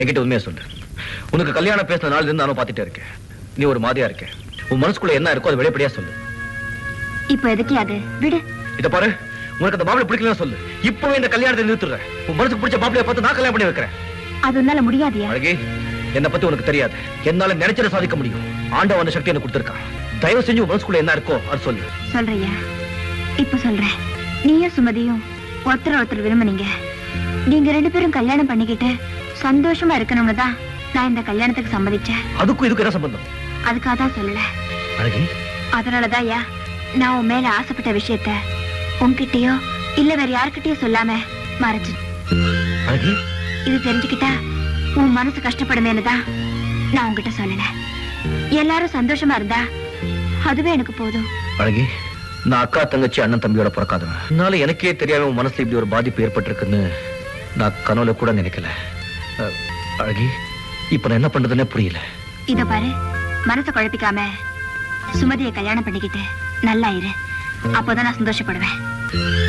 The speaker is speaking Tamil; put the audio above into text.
என்கிட்ட உண்மையா சொல்லு உனக்கு கல்யாணம் பேசின நாள்ல இருந்து நானும் பார்த்துட்டே இருக்கேன் நீ ஒரு மாதிரியா இருக்க உன் மனசுக்குள்ள என்ன இருக்கோ அதை வெளிப்படையா சொல்லு இப்ப எதுக்கு அது விடு இத பாரு உனக்கு அந்த மாப்பிளை பிடிக்கலன்னு சொல்லு இப்பவே இந்த கல்யாணத்தை நிறுத்துறேன் உன் மனசுக்கு பிடிச்ச மாப்பிளைய பார்த்து நான் கல்யாணம் பண்ணி வைக்கிறேன் அது உன்னால முடியாதியா அழகி என்னை பத்தி உனக்கு தெரியாது என்னால நினைச்சதை சாதிக்க முடியும் ஆண்டவன் அந்த சக்தி எனக்கு கொடுத்திருக்கான் தயவு செஞ்சு உன் மனசுக்குள்ள என்ன இருக்கோ அது சொல்லு சொல்றியா இப்ப சொல்றேன் நீயும் சுமதியும் ஒருத்தர் ஒருத்தர் விரும்புனீங்க நீங்க ரெண்டு பேரும் கல்யாணம் பண்ணிக்கிட்டு சந்தோஷமா இருக்கணும்னு தான் நான் இந்த கல்யாணத்துக்கு சம்மதிச்சேன் அதுக்கும் இதுக்கு என்ன சம்பந்தம் அதுக்காக தான் சொல்லல அழகி அதனாலதான் ஐயா நான் உன் மேல ஆசைப்பட்ட விஷயத்த உன்கிட்டயோ இல்ல வேற யாருக்கிட்டயோ சொல்லாம மறைச்சு அழகி இது தெரிஞ்சுக்கிட்டா உன் மனசு கஷ்டப்படுமேனு தான் நான் உன்கிட்ட சொல்லல எல்லாரும் சந்தோஷமா இருந்தா அதுவே எனக்கு போதும் அழகி நான் அக்கா தங்கச்சி அண்ணன் தம்பியோட பிறக்காதவன் அதனால எனக்கே தெரியாம உன் மனசுல இப்படி ஒரு பாதிப்பு ஏற்பட்டிருக்குன்னு நான் கனவுல கூட நினைக்கல அஹ், அழகி இப்ப நான் என்ன பண்றதுன்னே புரியல இத பாரு மனசை குழப்பிக்காம சுமதியை கல்யாணம் பண்ணிக்கிட்டு நல்லா இரு அப்போதான் நான் சந்தோஷப்படுவேன்